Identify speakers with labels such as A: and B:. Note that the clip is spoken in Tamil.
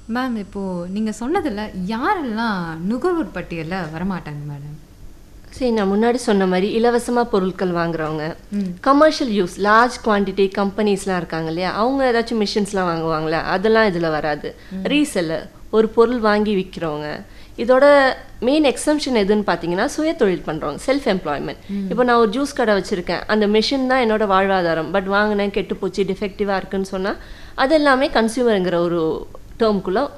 A: மேம் இப்போ நீங்க சொன்னதுல யாரெல்லாம் நுகர்வோர் பட்டியல்ல வரமாட்டாங்க மேடம்
B: சரி நான் முன்னாடி சொன்ன மாதிரி இலவசமா பொருட்கள் வாங்குறவங்க
A: ம்.
B: கமர்ஷியல் யூஸ் லார்ஜ் குவான்டிட்டி கம்பெனிஸ்லாம் இருக்காங்க இல்லையா அவங்க ஏதாச்சும் மிஷின்ஸ்லாம் வாங்குவாங்களே அதெல்லாம் இதில் வராது ரீசெல்லர் ஒரு பொருள் வாங்கி விற்கிறவங்க இதோட மெயின் எக்ஸம்ஷன் எதுன்னு பார்த்தீங்கன்னா சுய தொழில் பண்ணுறவங்க செல்ஃப் எம்ப்ளாய்மெண்ட் இப்போ நான் ஒரு ஜூஸ் கடை வச்சுருக்கேன் அந்த மிஷின் தான் என்னோட வாழ்வாதாரம் பட் வாங்கினேன் கெட்டு போச்சு டிஃபெக்டிவாக இருக்குன்னு சொன்னால் அது எல்லாமே கன்சியூமருங்கிற ஒரு டேர்ம்குள்ளே